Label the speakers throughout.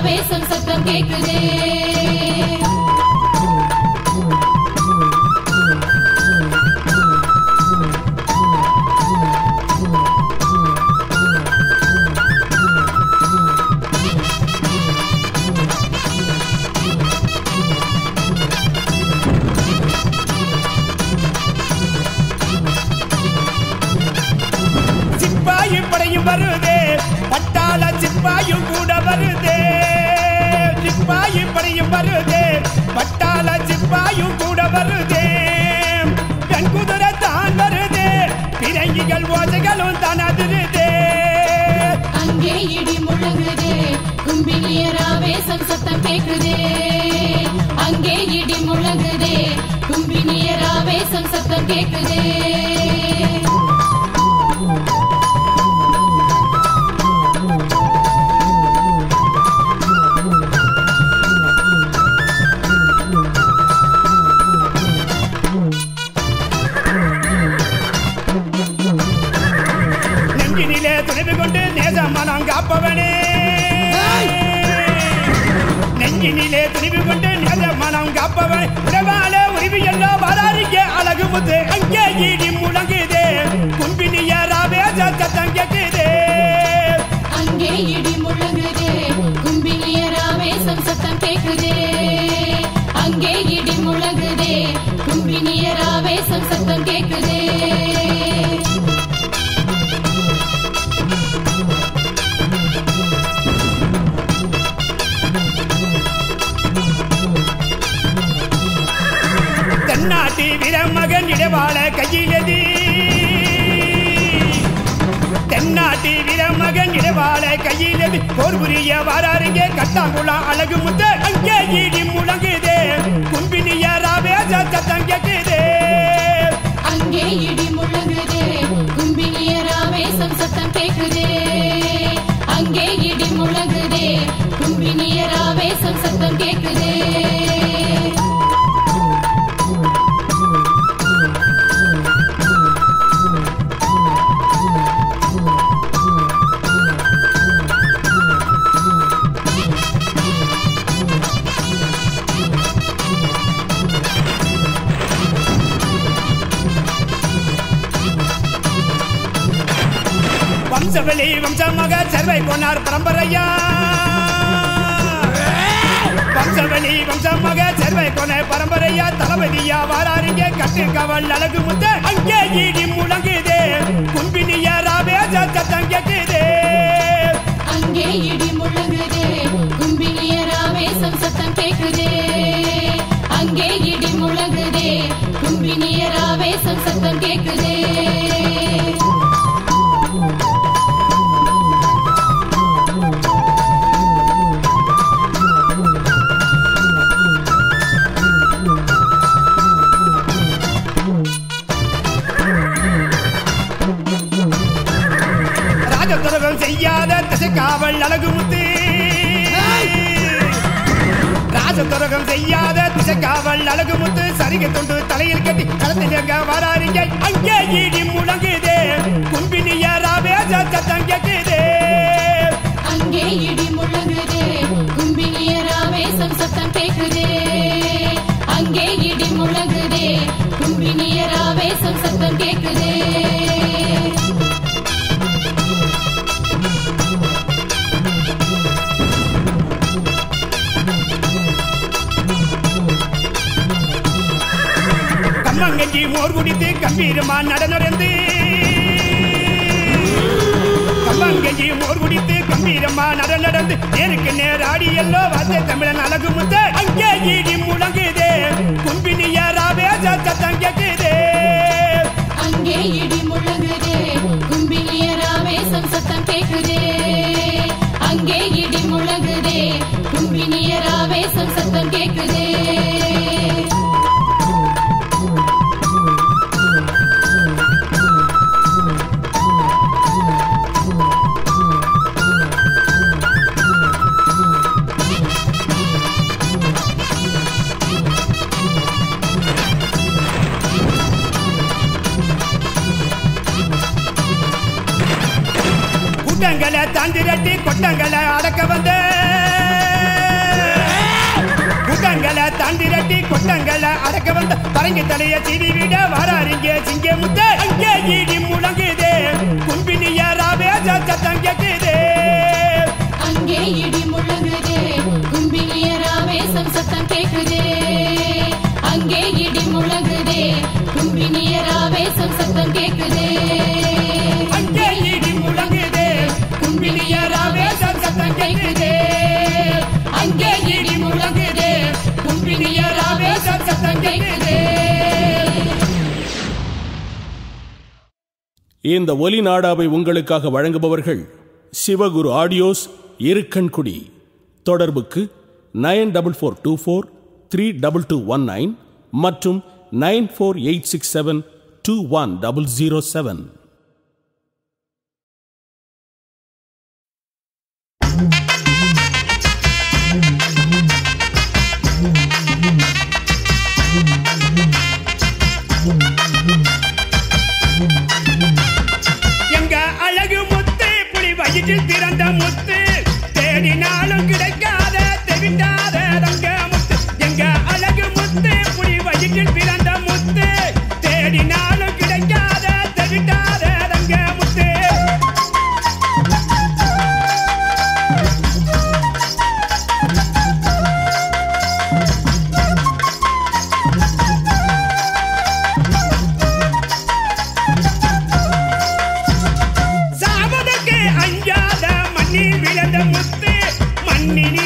Speaker 1: ஆவேசம் சத்தம் கேக்குதே
Speaker 2: சிப்பாயி படையும் வருதே பட்டாள சிப்பாயும் கூட வருதே சிப்பாயி படையும் வருதே பட்டாள சிப்பாயும் கூட வருதே பெண் குதிரை தான் வருதே பிறங்கிகள் ஓசைகளும் தான் அதிருதே
Speaker 1: அங்கே இடி முழங்குதே கும்பினியர் ஆவேசம் சத்தம் கேக்குதே அங்கே இடி முழங்குதே கும்பினியர் ஆவேசம் சத்தம் கேக்குதே
Speaker 2: நெஞ்சினிலே துணிவு கொண்டு நேசமனம் காப்பவனே நெஞ்சினிலே துணிவு கொண்டு நேசமனம் காப்பவன் உறவால உரிவு எல்லாம் வராதிங்க அழகு முத்து அங்கே ஈடி முழங்குதே கும்பினியராவே சத்தம் கேக்குதே
Speaker 1: அங்கே இடி முழங்குதே கும்பினியர் ஆவேசம் சத்தம் கேக்குதே அங்கே இடி முழங்குதே கும்பினியர் ஆவேசம் சத்தம் கேக்குதே
Speaker 2: தென்னாட்டி வீரமகன் இடவாள கையிலதி தென்னாட்டி வீரமகன் இடவாள கையிலதி போர் புரிய வராருங்க கட்டாங்குளம் அழகு முத்த அங்கே ஈடி முழங்குதே கும்பினியராவே சத்தம் கேக்குதே
Speaker 1: அங்கே இடி முழங்குதே கும்பினியர் ஆவேசம் சத்தம் கேக்குதே அங்கே இடி முழங்குதே கும்பினியர் ஆவேசம் சத்தம் கேக்குதே
Speaker 2: வம்சவெளி வம்சமாக செர்வை கொண்டார் பரம்பரையா வம்சவெளி வம்சமாக செர்வை கொண்ட பரம்பரையா தளபதியா வாராருங்க கட்டு கவல் அழகு முத்த அங்கே ஈடி முழங்குதே கும்பினியராவே சத்தம் கேக்குதே
Speaker 1: அங்கே இடி முழங்குதே கும்பினியர் ஆவேசம் சத்தம் கேக்குதே அங்கே இடி முழங்குதே கும்பினியர் ஆவேசம் சத்தம் கேக்குதே
Speaker 2: ராஜதுரகம் செய்யாத திசைக்காவல் அழகு முத்து ராஜதுரகம் செய்யாத திசைக்காவல் அழகு முத்து சரிகை தொண்டு தலையில் கட்டி களத்தில் எங்க வராருங்க அங்கே ஈடி முழங்குதே கும்பினியராவே சத்தம் கேக்குதே
Speaker 1: அங்கே இடி முழங்குதே கும்பினியர் ஆவேசம் சத்தம் கேக்குதே அங்கே இடி முழங்குதே கும்பினியர் ஆவேசம் சத்தம் கேக்குதே
Speaker 2: கம்மங்கஞ்சி மோர் குடித்து கம்பீரமா நடந்து கம்மங்கஞ்சி மோர் குடித்து கம்பீரமா நடந்து நேருக்கு நேராடி எல்லோ வார்த்தை தமிழன் அழகு முத்த அங்கே ஈடி முழங்குதே கும்பினியராவே சத்தம் கேக்குதே
Speaker 1: அங்கே இடி முழங்குதே கும்பினியர் ஆவேசம் சத்தம் கேக்குதே அங்கே இடி முழங்குதே கும்பினியர் ஆவேசம் சத்தம் கேக்குதே
Speaker 2: கூட்டங்களை தாண்டிரட்டி கொட்டங்களை அடக்க வந்த தான் திரட்டி கொட்டங்களை அடக்க வந்த பரங்கி தலைய சிவி விட வராருங்க சிங்க முத்த அங்கே இடி முழங்குதே கும்பினியராவே சத்தம் கேக்குதே
Speaker 1: அங்கே இடி முழங்குதே கும்பினியராவேசம் சத்தம் கேக்குதே அங்கே இடி முழங்குதே கும்பினியராவேசம் சத்தம் கேக்குதே
Speaker 2: அங்கே இடி முழங்குதே கும்பினியராவே சத்தம் கேக்குதே
Speaker 1: அங்கே இடி முழங்குதே கும்பினியராவே சத்தம் கேக்குதே
Speaker 3: இந்த ஒலி நாடாவை உங்களுக்காக வழங்குபவர்கள் சிவகுரு ஆடியோஸ் இருக்கன்குடி தொடர்புக்கு nine double four two four three double two one nine மற்றும் nine four eight six seven two one double zero seven
Speaker 2: எங்க அழகு முத்து புலி வயிற்றில் பிறந்த முத்து தேடினாலும் கிடைக்காத தெவிட்டாத தங்க முத்து எங்க அழகு முத்து புலி வயிற்றில் பிறந்த முத்து தேடினாலும் கிடைக்காத தெவிட்டாத தங்க முத்து சாவதற்கு அஞ்சாத மண்ணில் விழுந்த முத்து மண்ணில்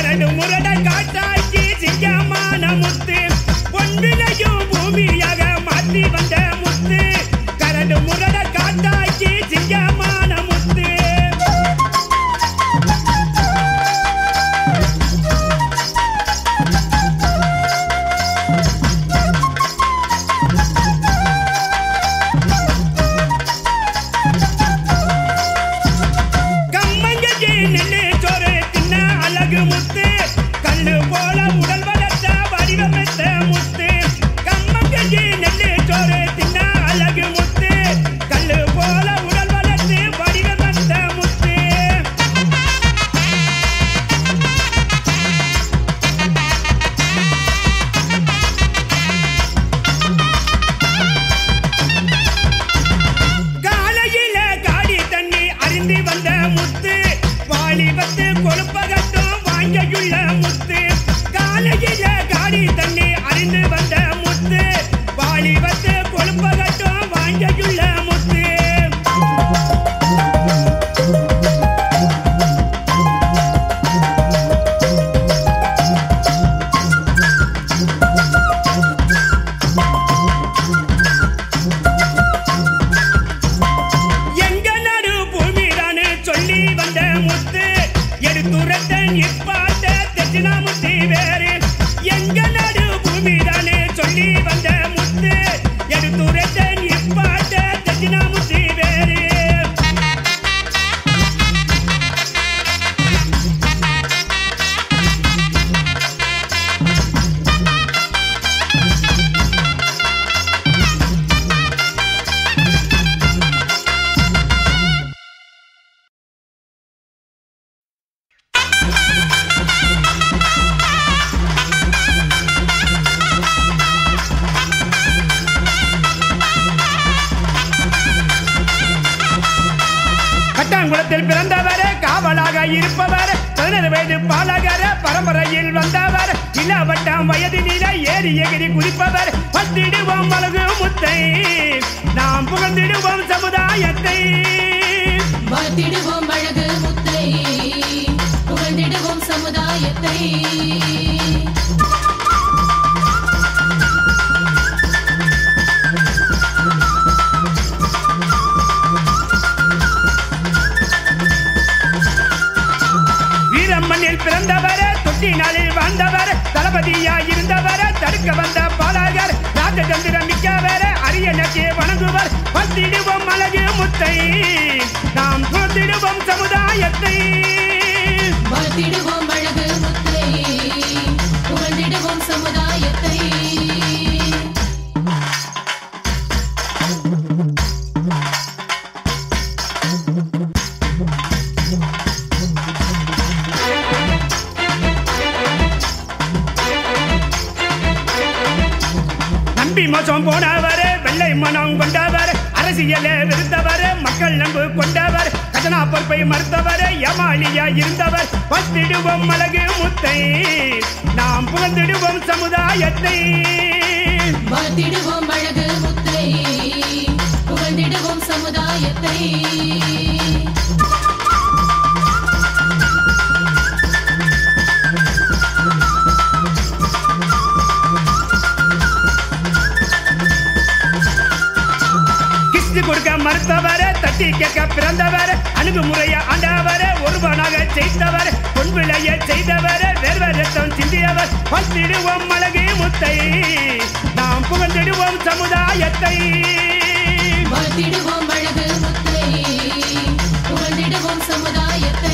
Speaker 2: கரடு முரட காட்டாக்கி சிங்கமான முத்து பொன்விலையும் பூமியாக மாற்றி வந்த முத்து கரடு முரட காட்டாக்கி சிங்கமான முத்து கம்மங்கஞ்சி நெல்லு சோறு தின்ன அழகு முத்து கல்லு போல உடல் வளர்த்த வடிவமைத்த முத்து கம்மங்கஞ்சி நெல்லு சோறு தின்ன அழகு முத்து கல்லு போல உடல் வளர்த்து வடிவமைத்த முத்து காலையில காடி தண்ணி அறிந்து வந்த முத்து வாலிபத்து கொழுப்பகட்டும் வாங்கியுள்ள முத்து காலையில காடி தண்ணி அறிந்து வந்த முத்து வாலிபத்து கொழுப்பகட்டும் வாங்கியுள்ள முத்து எங்க நடு பூமிதானு சொல்லி வந்த முத்து எடுத்துரத்த நிப்பாட்ட தெச்சினாமுத்தி வேறு எங்க நடு பூமிதானு சொல்லி வந்த முத்து எடுத்துரத்த நிப்பாட்ட தெச்சினாமுத்தி வேறு கட்டாங்குளத்தில் பிறந்தவர் காவலாக இருப்பவர் பதினேழு வயது பாலகர பரம்பரையில் வந்தவர் இளவட்டம் வயதினில ஏறி எகிரி குதிப்பவர் பத்திடுவோம் அழகு முத்தை நாம் புகழ்ந்திடுவோம் சமுதாயத்தை
Speaker 1: வாழ்த்திடுவோம் அழகு முத்தை புகழ்ந்திடுவோம் சமுதாயத்தை
Speaker 2: வீரம்மண்ணில் பிறந்தவர் தொட்டி நாளில் வாழ்ந்தவர் தளபதியா இருந்தவர் தடுக்க வந்த பாலகர் ராஜதந்திரம் மிக்கவர் அரிய நட்சியை வணங்குவர் பத்திடுவோம் அழகு முத்தை நாம் புகழ்ந்திடுவோம் சமுதாயத்தை
Speaker 1: வாழ்த்திடுவோம் அழகு முத்தை புகழ்ந்திடுவோம் சமுதாயத்தை
Speaker 2: நம்பி மோசம் போனவர் வெள்ளை மனம் கொண்டவர் அரசியலே விருந்தவர் மக்கள் நம்பு கொண்டவர் கஜனா பொறுப்பை மறுத்தவர் ஏமாளியா இருந்தவர் பத்திடுவோம் அழகு முத்தை நாம் புகழ்ந்திடுவோம் சமுதாயத்தை
Speaker 1: வாழ்த்திடுவோம் அழகு முத்தை புகழ்ந்திடுவோம் சமுதாயத்தை
Speaker 2: கிஸ்து கொடுக்க மறுத்தவர் தட்டி கேட்க பிறந்தவர் அணுகுமுறைய ஆண்டவர் ஒருவனாக செய்தவர் பொன் விளைய செய்தவர் வேர்வ ரத்தம் சிந்தியவர் பத்திடுவோம் அழகு முத்தை நாம் புகழ்ந்திடுவோம் சமுதாயத்தை
Speaker 1: வாழ்த்திடுவோம் அழகு முத்தை புகழ்ந்திடுவோம் சமுதாயத்தை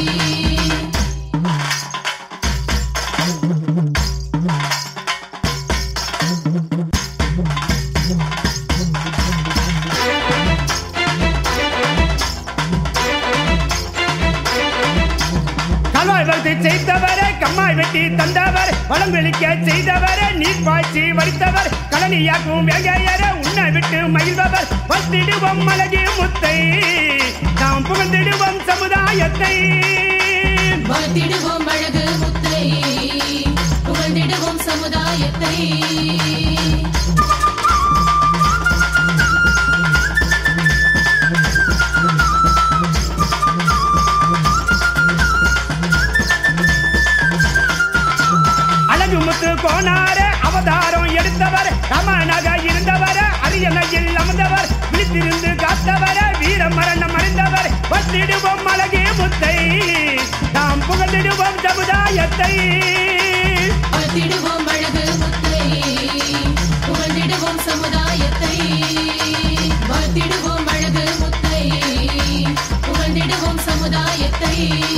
Speaker 2: கல்வாய் வளர்த்து செய்தவர் கம்மாய் வெட்டி தந்தவர் வளம் வெளிக்க செய்தவர் நீர் பாய்ச்சி வடித்தவர் கலனியாக்கும் வேங்கையர உன்னை விட்டு மகிழ்பவர் பத்திடுவோம் அழகு முத்தை நாம் புகழ்ந்திடுவோம் சமுதாயத்தை
Speaker 1: வாழ்த்திடுவோம் அழகு முத்தை புகழ்ந்திடுவோம் சமுதாயத்தை
Speaker 2: கோனார அவதாரம் எடுத்தவர் ரமணக இருந்தவர் அரியணையில் அமர்ந்தவர் விழித்திருந்து காத்தவர் வீர மரணம் அடைந்தவர் வந்திடுவோம் அழகே முத்தை நாம் புகழ்ந்திடுவோம் சமுதாயத்தை
Speaker 1: வாழ்த்திடுவோம் அழகு முத்தை புகழ்ந்திடுவோம் சமுதாயத்தை வாழ்த்திடுவோம் அழகு முத்தை புகழ்ந்திடுவோம் சமுதாயத்தை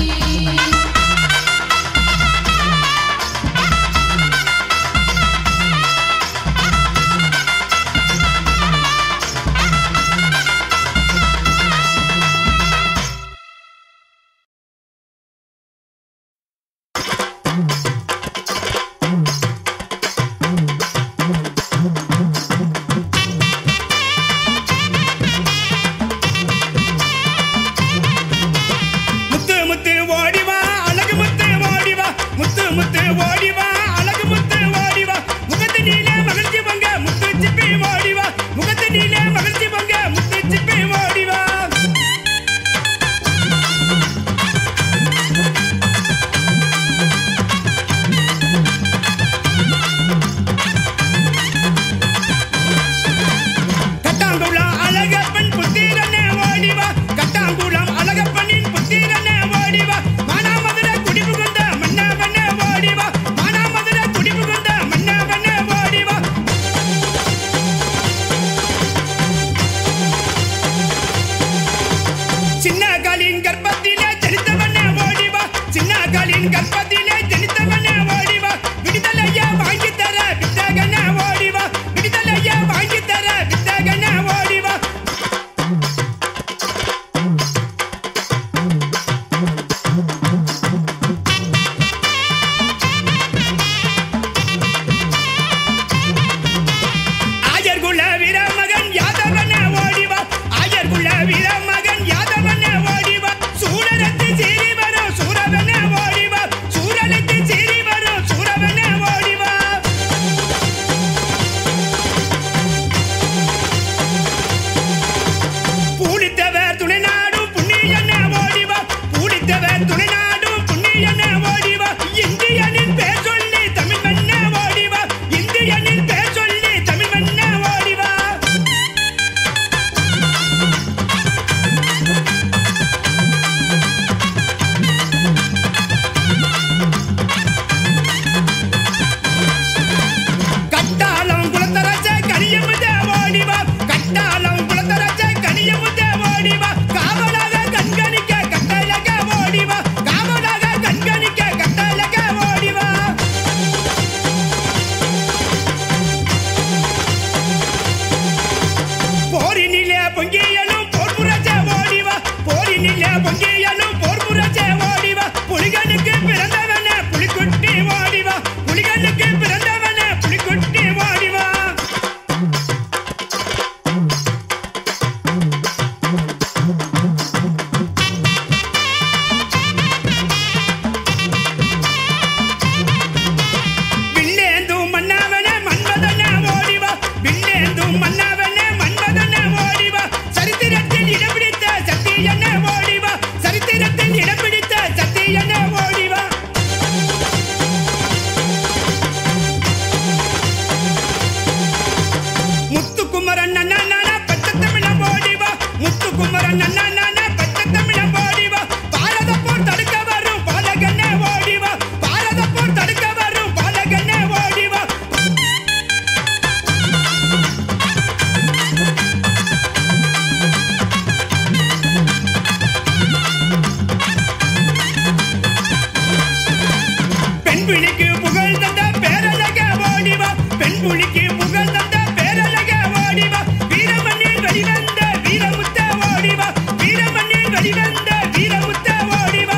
Speaker 2: முத்து முத்து ஓடிவா அழகு முத்து ஓடிவா முத்து முத்து ஓடிவா அழகு முத்து ஓடிவா முகத்து நீலே மகிழ்ச்சி பங்க முத்து சிப்பி ஓடிவா முகத்து நீலே மகிழ்ச்சி பங்க முத்து சிப்பி ஓடிவா கட்டாங்குளம் அழகப்பன் புத்திரனே ஓடிவா கட்டாங்குளம் அழகப்பனின் புத்திரனே ஓடிவா மானாமதுர குடிபுகுந்த மன்னவனே ஓடிவா மானாமதுர குடிபுகுந்த மன்னவனே ஓடிவா சின்ன காலின் கர்ப்பத்திலே ஜனித்தவனே ஓடிவா சின்ன காலின் கர்ப்பத்திலே ஜனித்தவனே ஓடிவா விடுதலையா வாங்கி தர வித்தகனே ஓடிவா விடுதலையா வாங்கி தர வித்தகனே ஓடிவா ஆயர்குல வீரமகன் யாதவனே ஓடிவா ஆயர்குல வீரமகன் யாதவனே ஓடிவா சூரரத்து சீறி வரும் சூரவனே ஓடிவா சூரரத்து சீறி வரும் சூரவனே ஓடிவா பூலித்தவர் துணை நாடும் புண்ணியனே ஓடிவா பூலித்தவர் துணை நாடும் புண்ணியனே ஓடிவா இந்தியனின் பேர் சொல்லி தமிழ் மண்ணே ஓடிவா இந்தியனின் பேர் சொல்லி தமிழ் மண்ணே ஓடிவா கட்டாளம் குளத்தரச்ச கனியமுத ஓடிவா கட்டாளம் குளத்தரச்ச கனியமுத ஓடிவா காவலாக கண்காணிக்க கட்டழக ஓடிவா காவலாக கண்காணிக்க கட்டழக ஓடிவா போரினிலே பொங்கியலும் போர் புரட்ச ஓடிவா போரினிலே பொங்கியலும் போர் புரட்ச ஓடிவா புலிகனுக்கு பிறந்தவன புலிக்குட்டி ஓடிவா புலிகனுக்கு பிறந்தவன புலிக்குட்டி ஓடிவா வில்லேந்தும் மன்னவனே மன்மதனே ஓடிவா வில்லேந்தும் மன்னவனே மன்மதனே ஓடிவா சரித்திரத்தில் இடம் பிடித்த சத்தியனே ஓடிவா சரித்திரத்தில் இடம் பிடித்த சத்தியனே ஓடிவா முத்துக்குமரன் அண்ணா பச்சை தமிழம் ஓடிவா முத்துக்குமரன் அண்ணா பச்சை தமிழம் ஓடிவா பாரத போர் தடுக்க வரும் பாலகனே ஓடிவா பாரத போர் தடுக்க வரும் பாலகனே ஓடிவா பெண் புலிக்கு புகழ் தந்த பேரழக ஓடிவா பெண் புலிக்கு புகழ் தந்த பேரழக ஓடிவா வீரமண்ணில் வெளிவந்த வீரமுத்த ஓடிவா வீரமண்ணில் வெளிவந்த வீரமுத்த ஓடிவா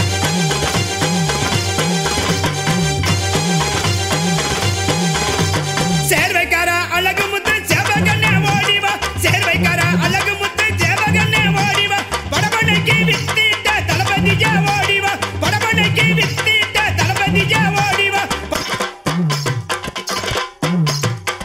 Speaker 2: சேர்வைக்கார அழகு முத்து சேவகண்ணே ஓடிவா சேர்வைக்கார அழகு முத்து சேவகண்ணே ஓடிவா படபனைக்கு வித்திட்ட தளபதியா ஓடிவா படபனைக்கு வித்திட்ட தளபதியா ஓடிவா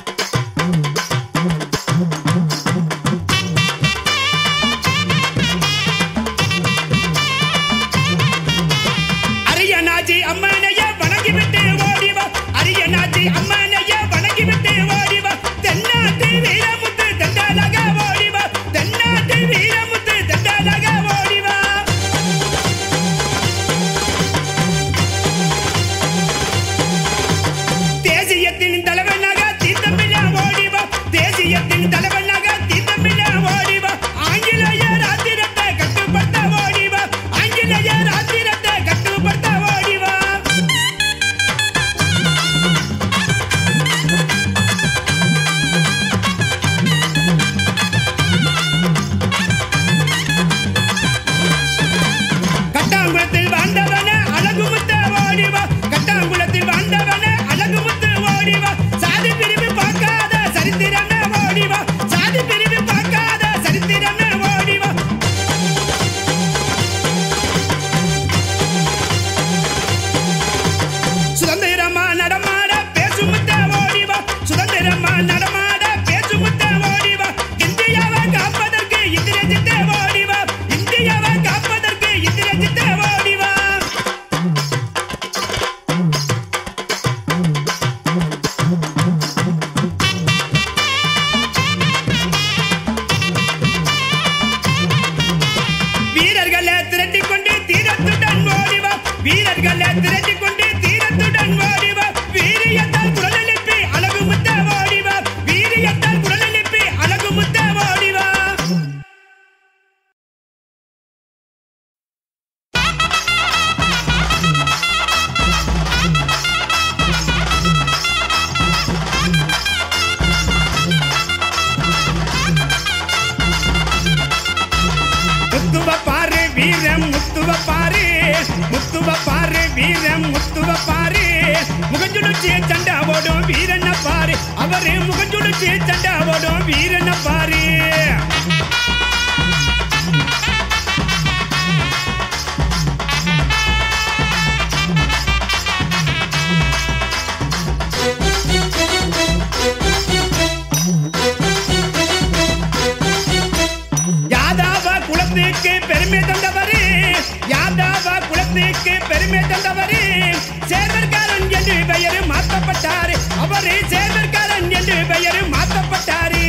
Speaker 2: வைப்பாரு முகஞ்சுடிச்சு சண்டை ஓடும் வீரன பாரு அவரு முகஞ்சுடிச்சு சண்டை ஓடும் வீரன பாரு யாதாவ குலத்துக்கு பெருமை தந்தவரு யாதாவ குலத்துக்கு பெருமை தந்தவரு சேர்வர்காரன் என்று பெயர் மாற்றப்பட்டாரு அவரு சேர்வர்காரன் என்று பெயர் மாற்றப்பட்டாரு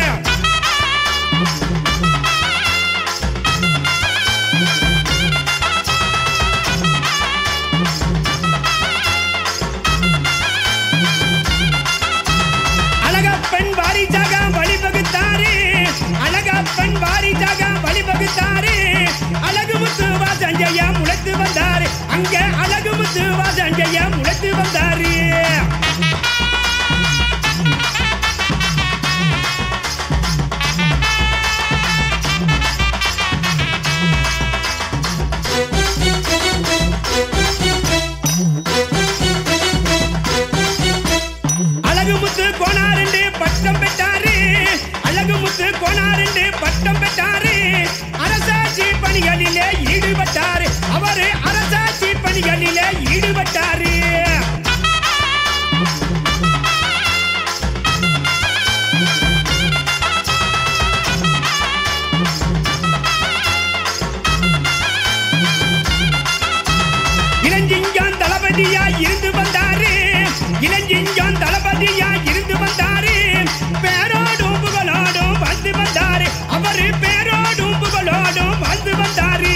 Speaker 2: அழகப்பன் வாரிசாக வழிவகுத்தாரு அழகப்பன் வாரிசாக வழிவகுத்தாரு அழகு முத்து வாசஞ்சையா முளைத்து வந்தாரு அங்க அழகு முத்து வாசஞ்சையா முளைத்து வந்தாரு அழகு முத்து கோனாரெண்டு பட்டம் பெற்றாரு அழகு முத்து கோனாரெண்டு பட்டம் பெற்றாரு அரசாட்சி பணிகளிலே ஈடுபட்டாரு அவரு அரசாட்சி பணிகளிலே ஈடுபட்டாரு இளஞ்சிங்கான் தளபதியா இருந்து வந்தாரு இளஞ்சிங்கான் தளபதியா இருந்து வந்தாரு பேரோடும் புகழோடும் வந்து வந்தாரு அவரு பேரோடும் புகழோடும் வந்து வந்தாரு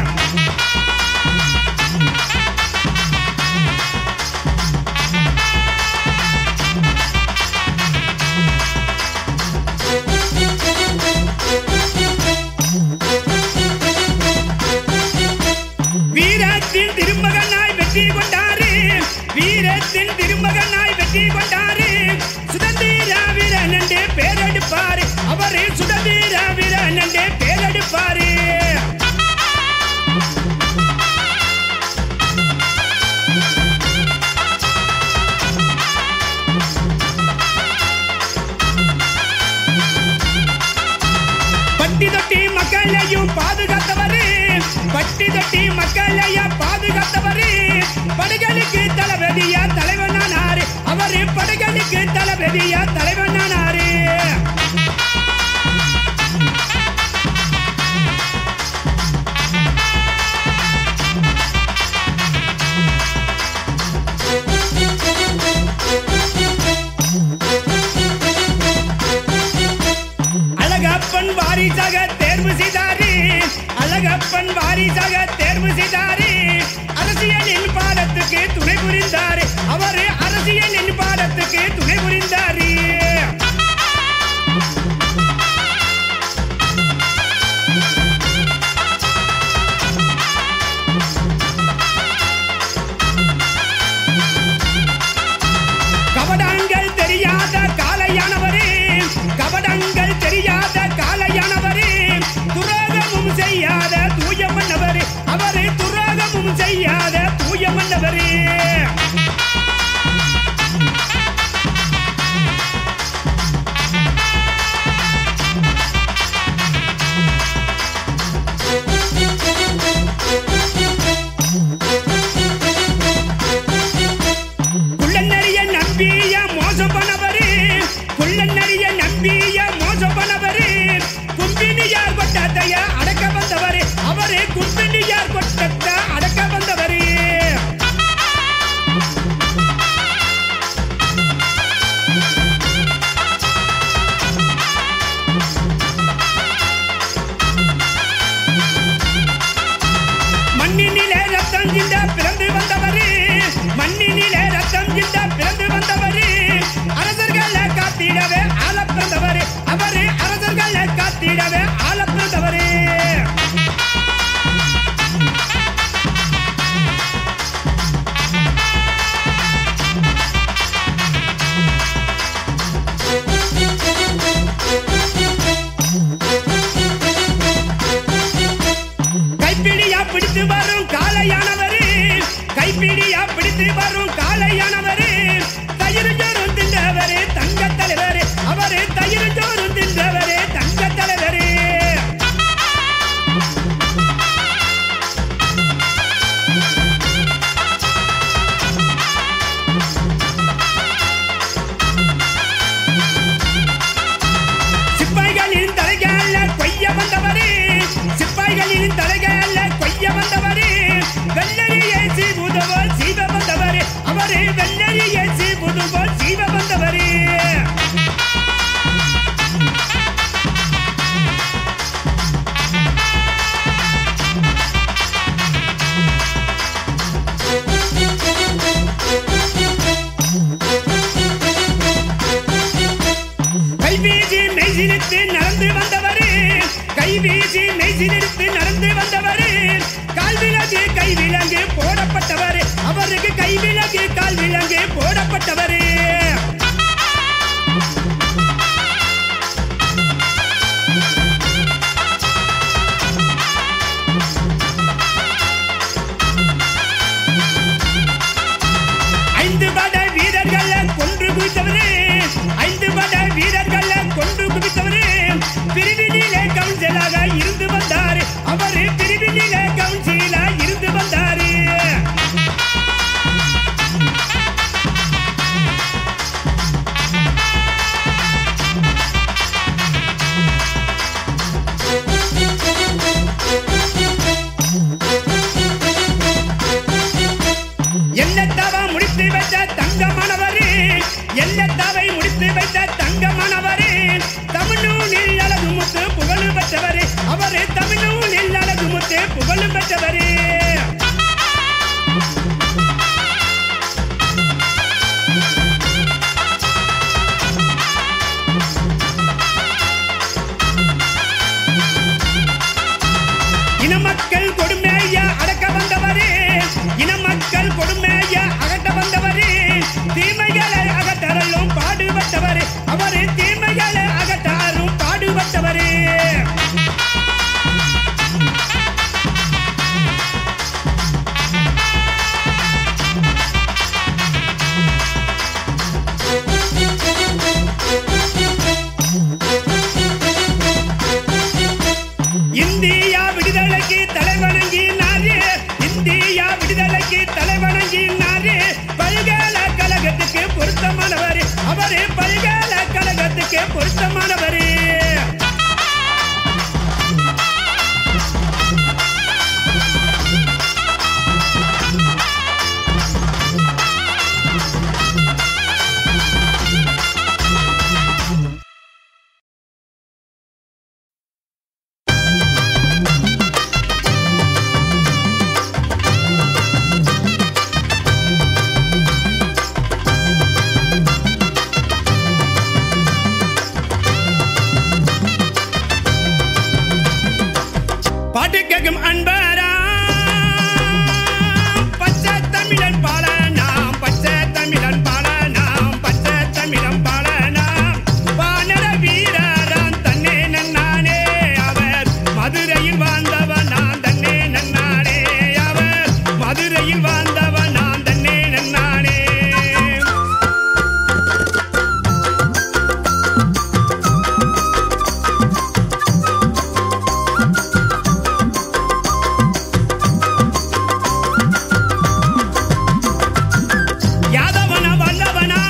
Speaker 2: வீரத்தின் திருமகனாய் வெற்றி கொண்டாரு வீரத்தின் திருமகனாய் வெற்றி கொண்டாரு சுதந்திர வீரன் என்று பேரெடுப்பாரு அவரு சுதந்திர வீரன் என்று பேரெடுப்பாரு பட்டி தொட்டி மக்களையும் பாதுகாத்தவரு பட்டி தொட்டி மக்களையும் பாதுகாத்தவரு படைகளுக்கு தளபதியா தலைவனானாரு அவரு படைகளுக்கு தளபதியா தலைவனானாரு அழகப்பன் வாரிசாக தேர்வு செய்தாரு அழகப்பன் வாரிசாக தேர்வு செய்தாரு அரசியலின் பாடத்துக்கு துணை புரிந்தாரு அவரு அரசியலின் பாடத்துக்கு துணை புரிந்தாரு கபடங்கள் தெரியாத காலையானவரே கபடங்கள் தெரியாத காலையானவரே துரோகமும் செய்யாத தூயமன்னவரே அவரே துரோகம் பிரிவினிலே கவுன்சிலாக இருந்து வந்தாரு அவரு பிரிவினிலே கவுன்சிலா இருந்து வந்தாரு எல்லத்தாவா முடித்து வைத்த தங்கமானவரு எல்லத்தாவை முடித்து வைத்த தங்கமானவரு தமிழ்நூலில் அழகு முத்து புகழ் பெற்றவரு அவரு தமிழ்நூலில் அழகு முத்து புகழ் பெற்றவரு இன மக்கள் கொடுமைய அடக்க வந்தவரே இன மக்கள் கொடுமைய அகற்ற வந்தவரே தீமைகளை அகற்றலும் பாடுபட்டவரே அவரு தீமைகளை அகற்றாரும் பாடுபட்டவரே இந்தியா விடுதலைக்கு தலைவணங்கினாரு இந்தியா விடுதலைக்கு தலைவணங்கினாரு பல்கலைக்கழகத்துக்கு பொருத்தமானவர் அவரு பல்கலைக்கழகத்துக்கு பொருத்தமானவர் பாட்டு கேட்கும் அன்பரா பச்சை தமிழன் பாலனாம் பச்சை தமிழன் பாலனாம் பச்சை தமிழன் பாலனாம் வானர வீரராம் தன்னே நன்னானே அவர் மதுரையில் வாழ்ந்தவன் நான் தன்னே நன்னானே அவர் மதுரையில் வாழ்ந்தவன் நான் தன்னே நன்னானே யாதவன வல்லவனா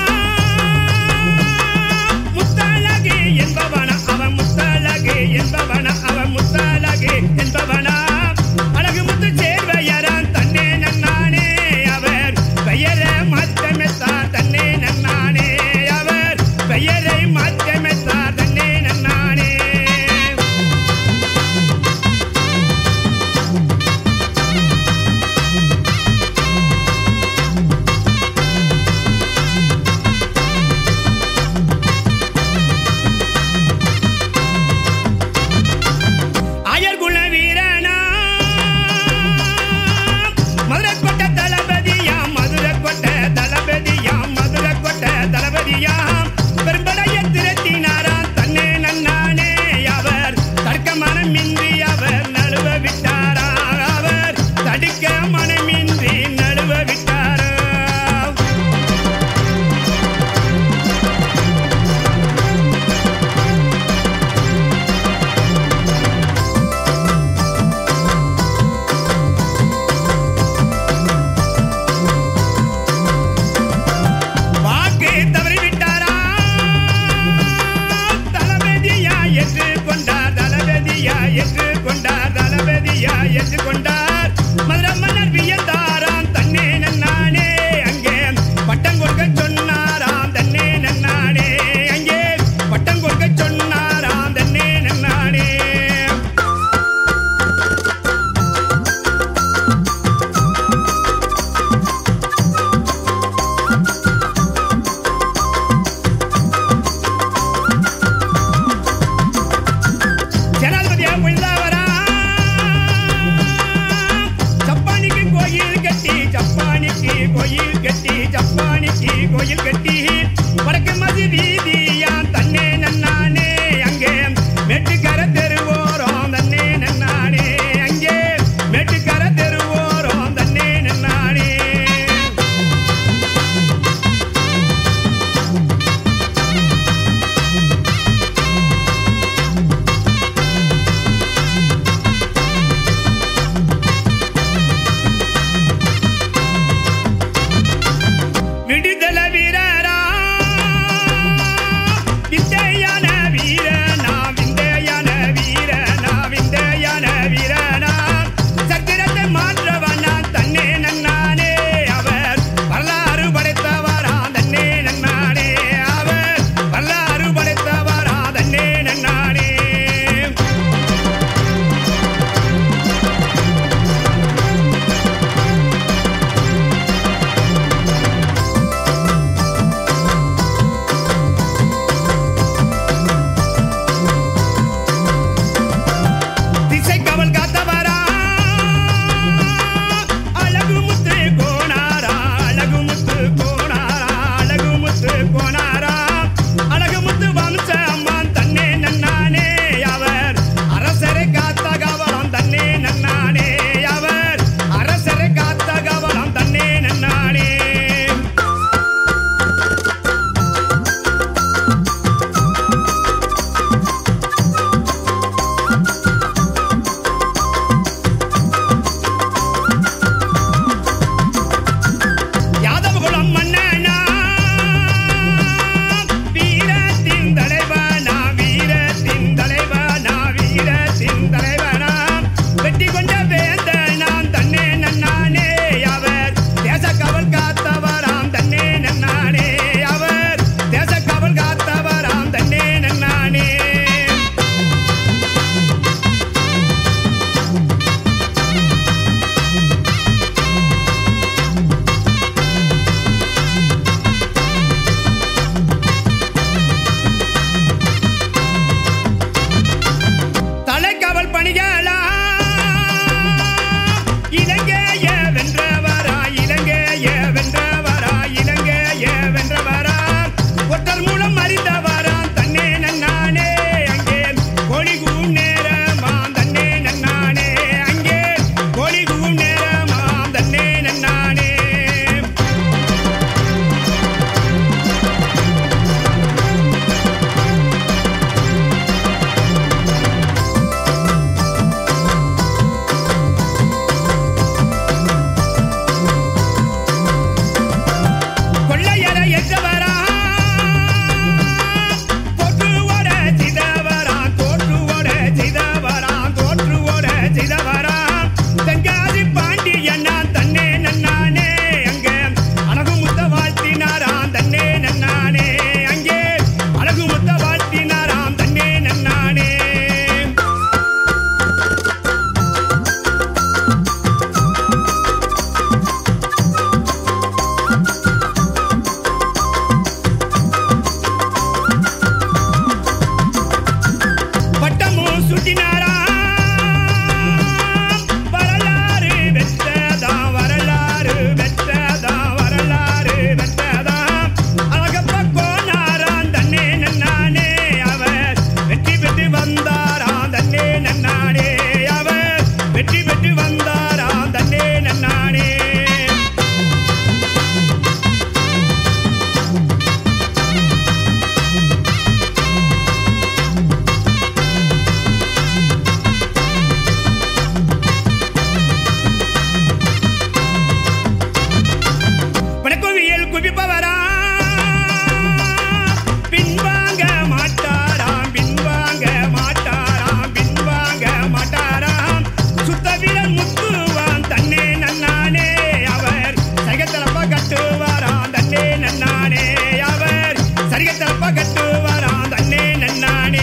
Speaker 2: முத்தழகு என்பவனா அவன் முத்தழகு என்பவனா அவன் முத்தழகு என்பவனா அழகு முத்து சேர்வையரான் தன்னே நன்னானே அவர் பெயரை மாற்றமெத்தார் தன்னே நன்னானே அவர் பெயரை மாற்றமெத்தார் தன்னே நன்னானே அயர்குல வீரனா மதுரை கொட்ட தளபதியாம் மதுரை கொட்ட தளபதியாம் மதுரை கொட்ட தளபதியாம் பெரும்படைய திரட்டினாராம் தன்னே நன்னானே அவர் தடுக்க மனமின்றி அவர் நழுவ விட்டாரா அவர் தடுக்க மனமின்றி நழுவ விட்டாரா வாக்கு தவறிவிட்டாரா தளபதியா என்று கொண்டார் தளபதியா என்று கொண்டார் தளபதியா என்று கொண்டார் மதுரை மன்னர் வியந்தாராம் தன்னே நன்னானே அங்கே பட்டம் கொடுக்க சொன்னாராம் தன்னே நன்னானே அங்கே பட்டம் கொடுக்க சொன்னாராம் தன்னே நன்னானே ஜனாதிபதியா புரிந்தவரா ஜப்பானிக்கு கோயில் கட்டி ஜப்பானிக்கு கோயில் கட்டி ஜப்பானிக்கு கோயில் கட்டி வடக்கு மதி வீதியா தன்னே நன்னானே அங்கே மெட்டுக்கர தெருவோரம் தன்னே நன்னானே அங்கே மெட்டுக்கர தெருவோரம் தன்னே நன்னானே பிடிப்பவரா பின்வாங்க மாட்டாராம் பின்வாங்க மாட்டாராம் பின்வாங்க மாட்டாராம் சுத்தவிரல் முத்துவான் தன்னே நன்னானே அவர் சைகத்தலப்பா கட்டுவாராம் தன்னே நன்னானே அவர் சரிகத்தலப்பா கட்டுவாராம் தன்னே நன்னானே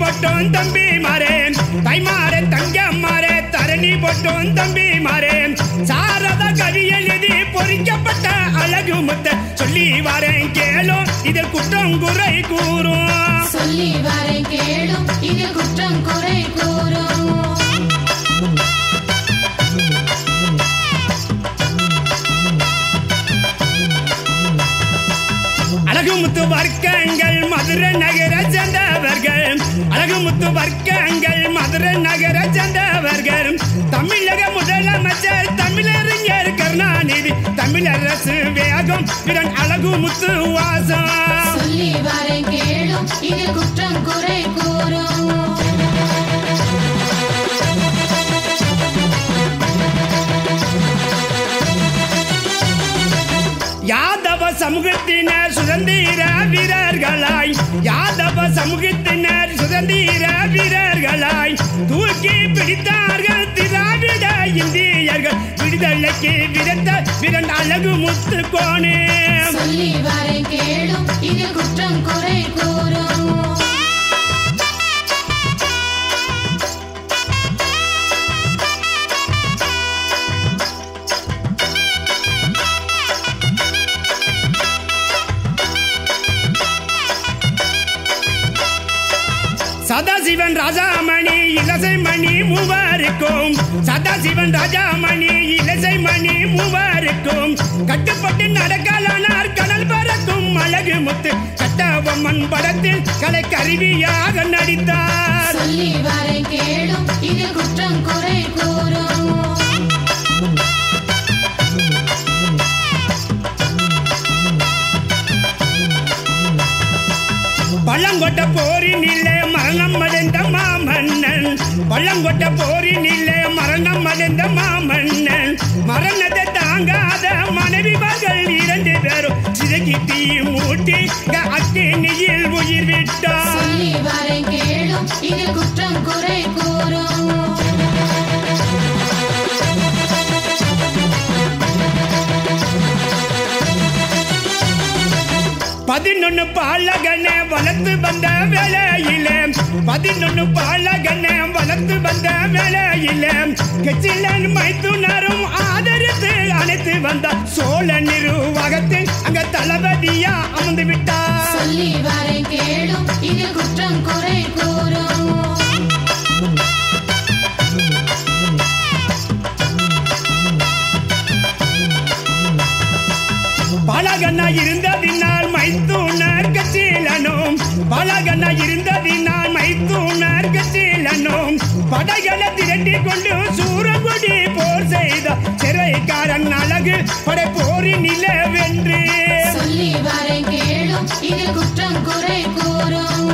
Speaker 2: போட்டோம் தம்பி மாறேன் தைமாரே தங்கம்மாரே தரணி போட்டோம் தம்பி மாறேன் சாரத கவி எழுதி பொறிக்கப்பட்ட அழகு முத்த சொல்லி வரேன் கேளும் இது குற்றம் குறை கூறும்
Speaker 1: சொல்லி வரேன் கேளும் இது குற்றம் குறை கூறும்
Speaker 2: அழகுமுத்து வர்க்கங்கள் மதுரை நகர சேர்ந்தவர்கள் அழகுமுத்து வர்க்கங்கள் மதுரை நகர சேர்ந்தவர்கள் தமிழக முதலமைச்சர் தமிழறிஞர் கருணாநிதி தமிழரசு வேகம் இதன் அழகுமுத்து வாசம்
Speaker 1: சொல்லி வரேன் கேளும் இது குற்றம் குறை கூறும்
Speaker 2: யாதவ சமூகத்தினர் சுதந்திர வீரர்களாய் யாதவ சமூகத்தினர் சுதந்திர வீரர்களாய் தூக்கி பிடித்தார்கள் திராவிட இந்தியர்கள் விடுதலைக்கு விரத்த விரண்ட அழகு முத்து கோணே
Speaker 1: சொல்லி வரேன் கேளும் இது குற்றம் குறை கூறும்
Speaker 2: சதாசிவன் ராஜாமணி இலசை மணி மூவருக்கும் சதாசிவன் ராஜாமணி இலசை மணி மூவருக்கும் கட்டுப்பட்டு நடக்கலானார் கடல் பறக்கும் அழகு முத்து கட்டபொம்மன் படத்தில் கலை கருவியாக நடித்தார்
Speaker 1: சொல்லி வரேன் கேளும் இது குற்றம் குறை கூறும்
Speaker 2: பள்ளங்கொட்ட போரினிலே மரணம் அடைந்த மாமன்னன் பள்ளங்கொட்ட போரினிலே மரணம் அடைந்த மாமன்னன் மரணத்தை தாங்காத மனைவி மகள் இரண்டு பேரும் சிதைக்கு தீ மூட்டி அக்கினியில் உயிர் விட்டார்
Speaker 1: சொல்லி வரேன் கேளும் இது குற்றம் குறை கூறும்
Speaker 2: பதினொன்னு பாலகனை வளர்த்து வந்த வேலையிலே பதினொன்னு பாலகனை வளர்த்து வந்த வேலையிலே கெச்சிலன் மைத்துனரும் ஆதரித்து அழைத்து வந்தார் சோழ நிர்வாகத்தில் அங்க தளபதியா அமர்ந்து விட்டார்
Speaker 1: சொல்லி வரேன் கேளும் இது குற்றம் குறை கூறும்
Speaker 2: பாலகண்ணா இருந்ததினால் மைத்துனர் கட்சியிலனும் பாலகண்ணா இருந்ததினால் மைத்துனர் கட்சியிலனும் படைகளை திரட்டி கொண்டு சூரகுடி போர் செய்த சிறைக்காரன் அழகு படை போரினில வென்று
Speaker 1: சொல்லி வரேன் கேளும் இது குற்றம் குறை கூறும்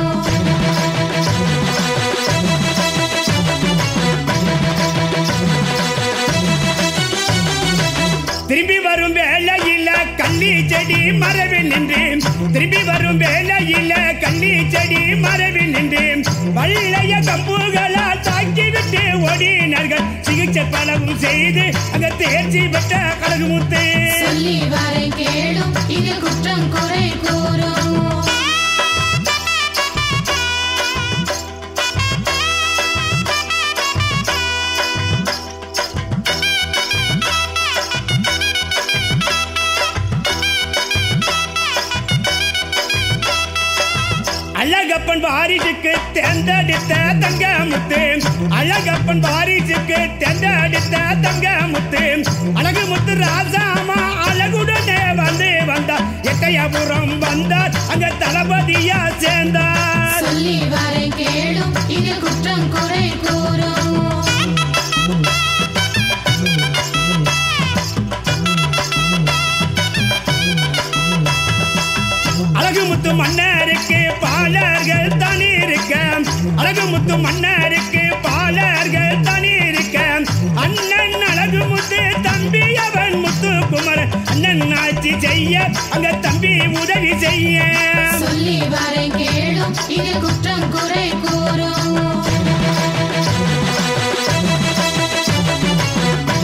Speaker 2: திரும்பி வரும் வேலையில கள்ளி செடி மரவில் நின்று திரும்பி வரும் வேலையில கள்ளி செடி மரவில் நின்று வள்ளைய கம்புகளால் தாக்கிவிட்டு ஓடினார்கள் சிகிச்சை பலவும் செய்து அங்க தேர்ச்சி பெற்ற கழகு முத்து
Speaker 1: சொல்லி வரேன் கேளும் இது குற்றம் குறை கூறும்
Speaker 2: அழகப்பன் வாரிசுக்கு தேர்ந்தெடுத்த தங்க முத்து அழகப்பன் வாரிசுக்கு தேர்ந்தெடுத்த தங்க முத்து அழகு முத்து ராசாமா அழகுடனே வந்து வந்தார் எட்டையபுரம் வந்தார் அங்க தளபதியா சேர்ந்தார்
Speaker 1: சொல்லி வரேன் கேளும் இது குற்றம் குறை கூறும்
Speaker 2: அழகுமுத்து மன்னருக்கு பாலர்கள் தனி இருக்க அழகுமுத்து மன்னருக்கு பாலர்கள் தனி இருக்க அண்ணன் அழகுமுத்து தம்பி அவன் முத்து குமர் அண்ணன் ஆட்சி செய்ய அங்க தம்பி உதவி செய்ய
Speaker 1: சொல்லி வரேன் கேளும் இது குற்றம் குறை கூறும்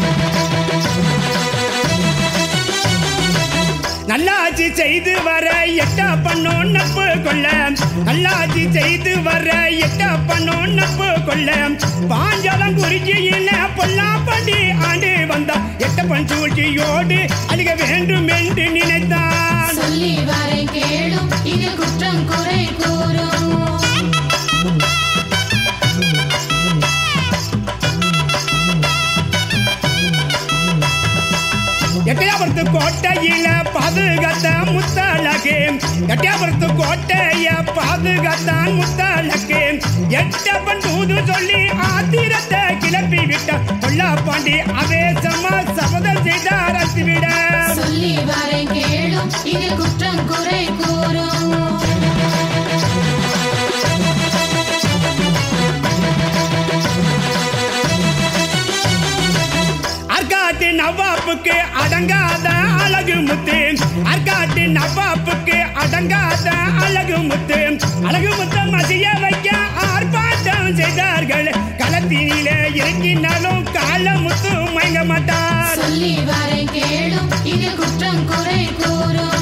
Speaker 2: நல்லாட்சி செய்து வர எட்ட பண்ணோம் நட்பு கொள்ள நல்லாட்சி செய்து வர எட்ட பண்ணோம் நட்பு கொள்ள பாஞ்சாலம் குறிச்சியில பொல்லாப்பண்டி ஆண்டு வந்தான் எட்டப்பன் சூழ்ச்சியோடு அழிக வேண்டும் என்று நினைத்தான்
Speaker 1: சொல்லி வரை கேளும் இது குற்றம் குறை கூறும்
Speaker 2: எட்டையாபுரத்து கோட்டையில பாதுகாத்த முத்தழகு எட்டையாபுரத்து கோட்டைய பாதுகாத்தான் முத்தழகு எட்டப்பன் தூது சொல்லி ஆத்திரத்தை கிளப்பி விட்ட கொல்லா பாண்டி அவேசமா சபதம் செய்தார் அசிவிட
Speaker 1: சொல்லி வரை கேளும் இது குற்றம் குறை கூறும்
Speaker 2: அர்காட்டு நவாப்புக்கு அடங்காத அழகு முத்து அர்காட்டு நவாப்புக்கு அடங்காத அழகு முத்து அழகு முத்த மசிய வைக்க ஆர்ப்பாட்டம் செய்தார்கள் களத்தினிலே இறங்கினாலும் கால முத்து மயங்க மாட்டார்
Speaker 1: சொல்லி வரை கேளும் இது குற்றம் குறை கூறும்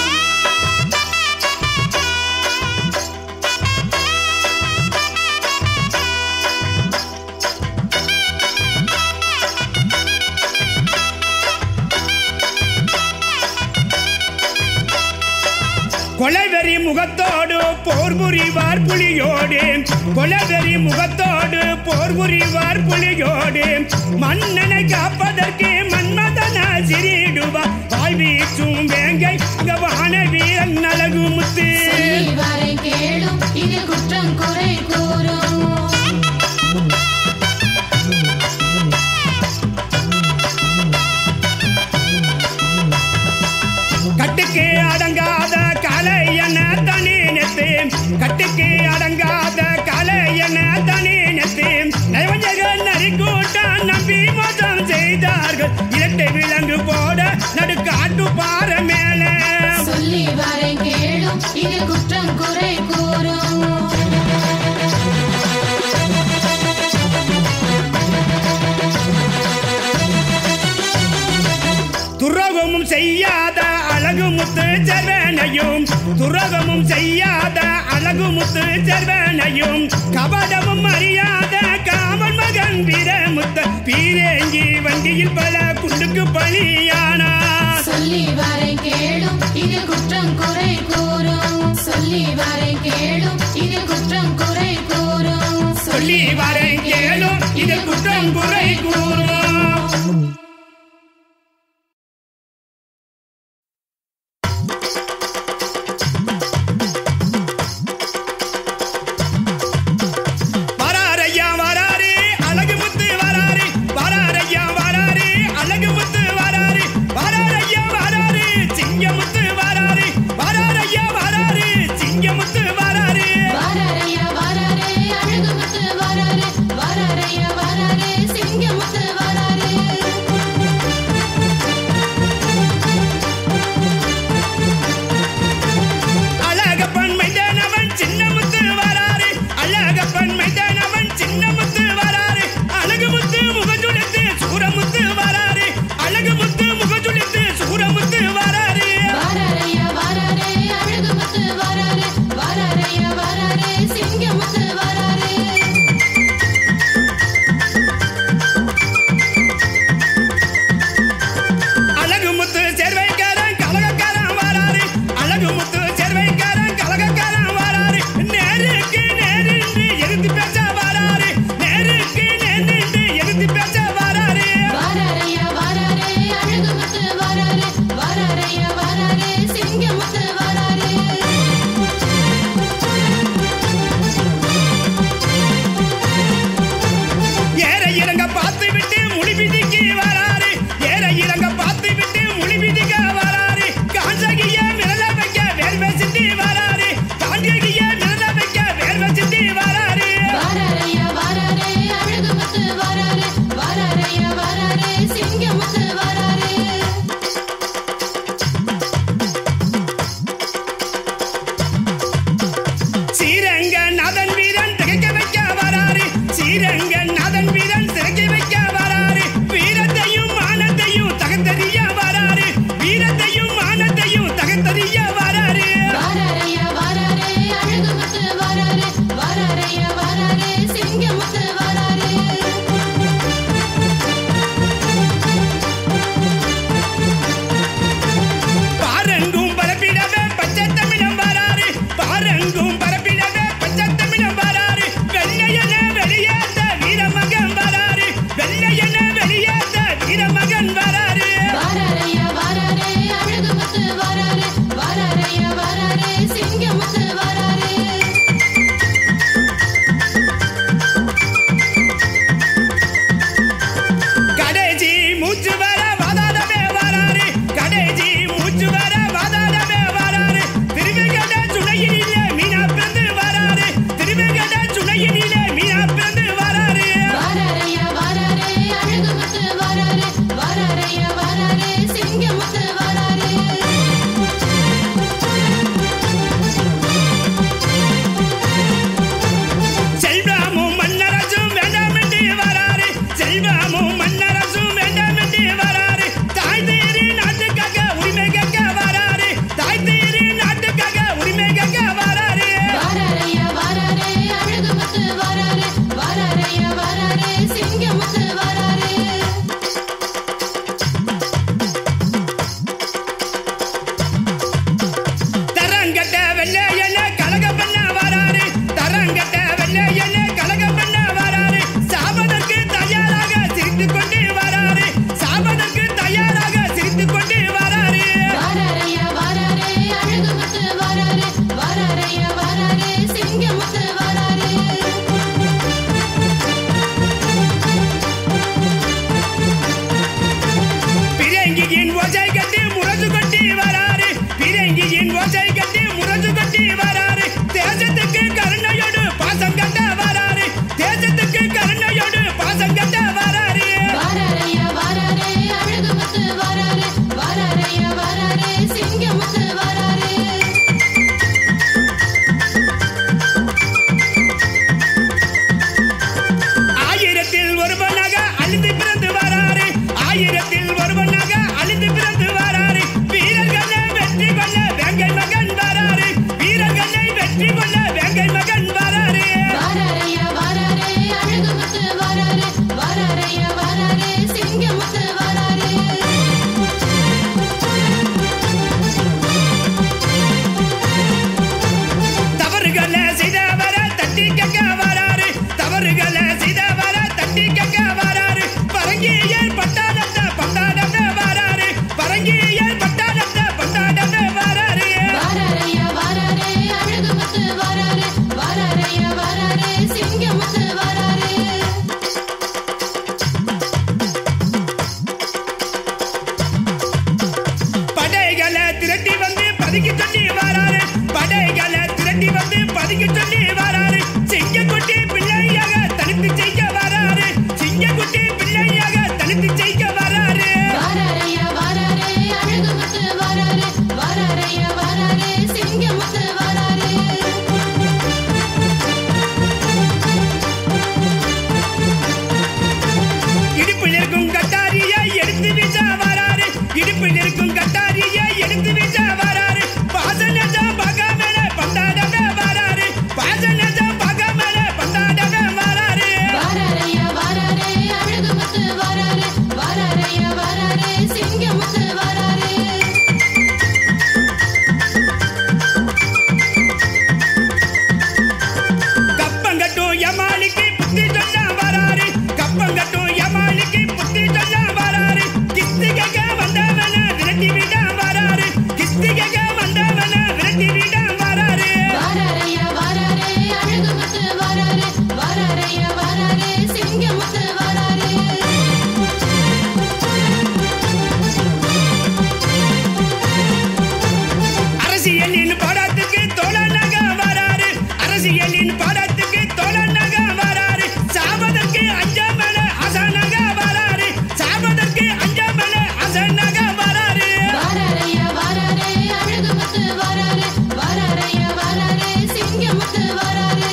Speaker 2: கொலைவெறி முகத்தோடு போர் புரிவார் புலியோடு கொலைவெறி முகத்தோடு போர் புரிவார் புலியோடு மன்னனை காப்பதற்கு மன்மதன சிறிடுவார் வாய் வீச்சும் வேங்கை அங்க வான வீரன் அழகு முத்து
Speaker 1: சொல்லி வரை கேளும் இது குற்றம் குறை கூறும்
Speaker 2: கட்டுக்கு அடங்காத கலை என தனி நெத்து கட்டுக்கு அடங்காத கலை என தனி நெத்து நைவஞ்சக நரி கூட்டம் நம்பி மோசம் செய்தார்கள் இரட்டை விலங்கு போட நடுக்காட்டு பாறை மேலே
Speaker 1: சொல்லி வரை கேளும் இது குற்றம் குறை கூறும்
Speaker 2: துரோகமும் செய்யாத அழகு முத்து செல்வனையும் துரோகமும் செய்யாத அழகு முத்து செல்வனையும் கபடமும் அறியாத காமன் மகன் வீரமுத்த பீரேங்கி வண்டியில் பல குண்டுக்கு பலியானா
Speaker 1: சொல்லி வரை கேளும் இது குற்றம் குறை கூறும் சொல்லி வரை கேளும் இது குற்றம் குறை கூறும்
Speaker 2: சொல்லி வரை கேளும் இது குற்றம் குறை கூறும் வராரையா வராரே அழகு முத்து வராரே வராரையா வராரே அழகு முத்து வராரே வராரையா வராரே சிங்கமுத்து வராரே வராரையா வராரே சிங்கமுத்து வராரே
Speaker 1: வாராரையா வாராரே அழகு முத்து வாராரே வாராரையா வாராரே சிங்கமுத்து வாராரே
Speaker 2: அழகப்பன் மைதானவன் சின்ன முத்து வராரு அழகப்பன் மைதானவன் சின்ன முத்து வராரு அழகு முத்து முகஜுடித்து சூரமுத்து வராரு அழகு முத்து முகஜுடித்து சூரமுத்து வராரு
Speaker 1: வாராரையா வாராரே அழகு முத்து வாராரே வாராரையா வாராரே சிங்கமுத்து வாராரே
Speaker 2: அழகு முத்து சேர்வைக்காரன் கலகக்காரன் வராரு அழகு முத்து சேர்வைக்காரன் கலகக்காரன் வராரு நேருக்கு நேரின்று எதிர்த்து பேச வராரு நேருக்கு நேரின்று எதிர்த்து பேச வராரு
Speaker 1: வாராரையா வாராரே அழகு முத்து வாராரே வாராரையா வாராரே சிங்கமுத்து வாராரே
Speaker 2: ஏற இறங்க பார்த்து விட்டு முடி பிதிக்கு வராரு ஏற இறங்க பார்த்து விட்டு முடி பிதிக்க வராரு காஞ்சகிய மிரள வைக்க வேர்வை சிந்தி வராரு காஞ்சகிய மிரள வைக்க வேர்வை சிந்தி வராரு
Speaker 1: வாராரையா வாராரே அழகு முத்து வாராரே வாராரையா வாராரே சிங்கமுத்து வாராரே
Speaker 2: ஸ்ரீரங்க நாதன் வீரன் திகைக்க வைக்க வராரு ஸ்ரீரங்க நாதன் வீரன் திகைக்க வைக்க வராரு வீரத்தையும் பீரங்கியின் ஓசை கட்டி முரசு கட்டி வராரு பீரங்கியின் ஓசை கட்டி முரசு கட்டி வராரு தேசத்துக்கு கருணையோடு பாசம் கட்ட வராரு தேசத்துக்கு கருணையோடு பாசம் கட்ட வராரு
Speaker 1: வாராரையா வாராரே அழகு முத்து வாராரே வாராரையா வாராரே சிங்க முத்து வாராரே
Speaker 2: ஆயிரத்தில் ஒருவனாக அழிந்து பிறந்து வராரு ஆயிரத்தில் ஒருவனாக அழிந்து பிறந்து வராரு வீரர்களை வெற்றி கொள்ள வேங்கை மகன் வராரு வீரர்களை வெற்றி கொள்ள வேங்கை மகன் வராரு
Speaker 1: வாராரையா வாராரே அழகு முத்து வாராரே வாராரையா வாராரே சிங்க முத்து வாராரே
Speaker 2: தவறுகளை செய்தவர தட்டி கேட்க வராரு தவறுகளை செய்தவர தட்டி கேட்க வராரு பரங்கியல் பட்டாளத்தை பட்டாளத்தை வராரு பரங்கியல் பட்டாளத்தை பட்டாளத்தை வராரு
Speaker 1: வாராரையா வாராரே அழகு முத்து வாராரே வாராரையா வாராரே சிங்க முத்து வாராரே
Speaker 2: படைகளை திரட்டி வந்து பதுக்கி சொல்லி வராரு படைகளை திரட்டி வந்து பதுக்கி சொல்லி வராரு சிங்கக்குட்டி பிள்ளையாக தனித்து செய்ய வராரு சிங்கக்குட்டி பிள்ளையாக தனித்து செய்ய வராரு
Speaker 1: வாராரையா வாராரே அழகு முத்து வாராரே வாராரையா வாராரே சிங்க முத்து வாராரே
Speaker 2: இடுப்பில் இருக்கும் கட்டாரியை எடுத்து வீச வராரு இடுப்பில் இருக்கும் கட்டாரியை எடுத்து வீச வராரு பாசனஜா பகமேல பந்தாடவே வராரு பாசனஜா பகமேல பந்தாடவே வராரு
Speaker 1: வாராரையா வாராரே அழகு முத்து வாராரே வாராரையா வாராரே சிங்க முத்து வாராரே
Speaker 2: கப்பங்கட்டும் யமாலிக்கு புத்தி சொல்ல வராரு கப்பங்கட்டும் யமாலிக்கு புத்தி சொல்ல வராரு கிஸ்தி கேட்க வந்தவன விரட்டி விட வராரு கிஸ்தி கேட்க வந்தவன விரட்டி விட வராரு
Speaker 1: வாராரையா வாராரே அழகு முத்து வாராரே வாராரையா வாராரே சிங்க முத்து வாராரே
Speaker 2: அரசியலின் பாடத்துக்கு தோழனாக வராரு அரசியலின் பாடத்துக்கு தோழனாக வராரு சாபதற்கு அஞ்சாமல அசனாக வராரு சாபதற்கு அஞ்சாமல அசனாக வராரு
Speaker 1: வாராரையா வாராரே அழகு முத்து வாராரே வாராரையா வாராரே சிங்க முத்து வாராரே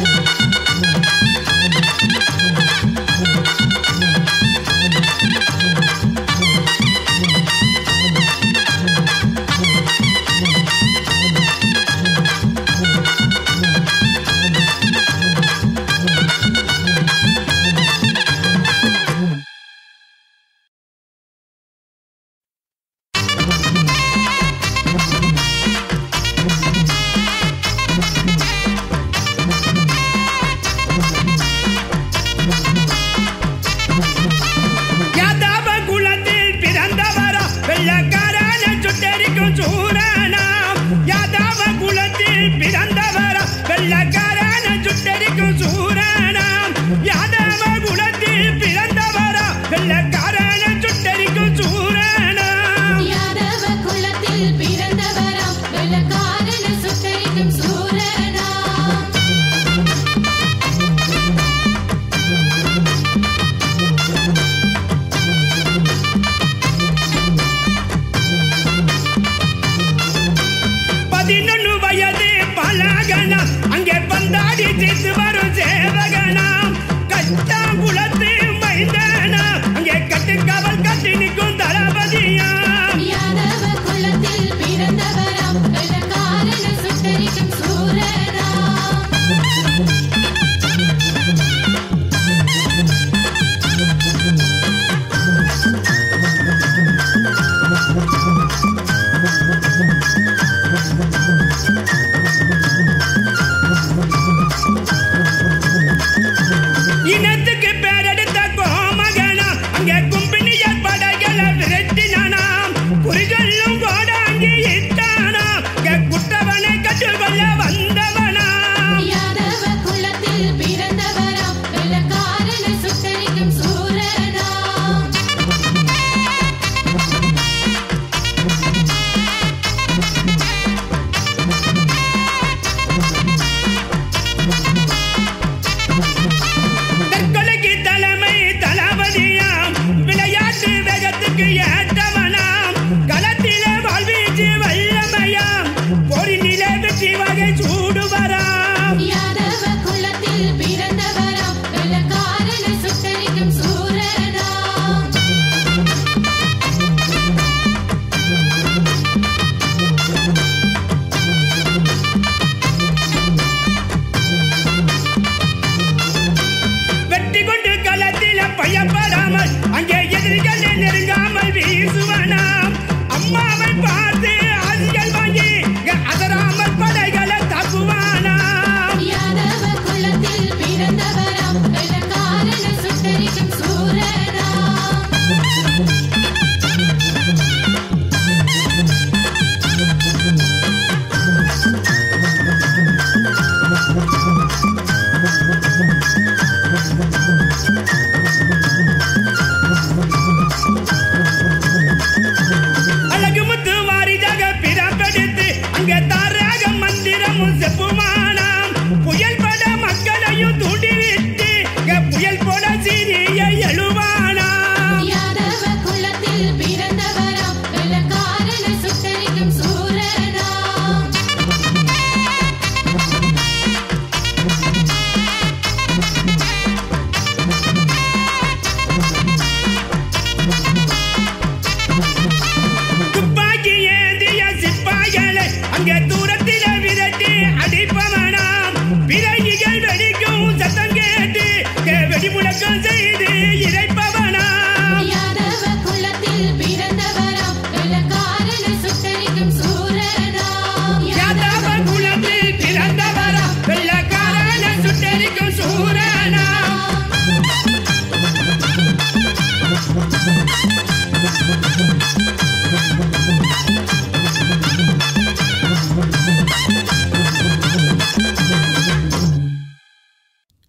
Speaker 2: யாதவ குலத்தில் பிறந்தவரா வெள்ளக்காரன சுட்டரிக்கும் சூரனாம் யாதவ குலத்தில் பிறந்தவரா வெள்ளக்காரன சுட்டரிக்கும் சூரனாம் யாதவ குலத்தில் பிறந்தவரா வெள்ளக்காரன சுட்டரிக்கும் சூரனாம்
Speaker 1: யாதவ குலத்தில் பிறந்தவராம் வெள்ளக்காரன சுட்டரிக்கும் சூரனாம்
Speaker 2: பதினொன்னு வயது பலகனா அங்கே பந்தாடி ஜெயித்து வரும் சேவகனாம் கட்டாங்குளத்து மைந்தனா அங்கே கட்டு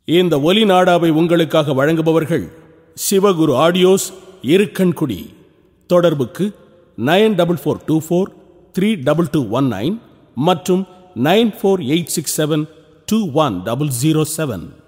Speaker 3: இந்த ஒலி நாடாவை உங்களுக்காக வழங்குபவர்கள் சிவகுரு ஆடியோஸ் இருக்கன்குடி தொடர்புக்கு nine double four two four three double two one nine மற்றும் nine four eight six seven two one double zero seven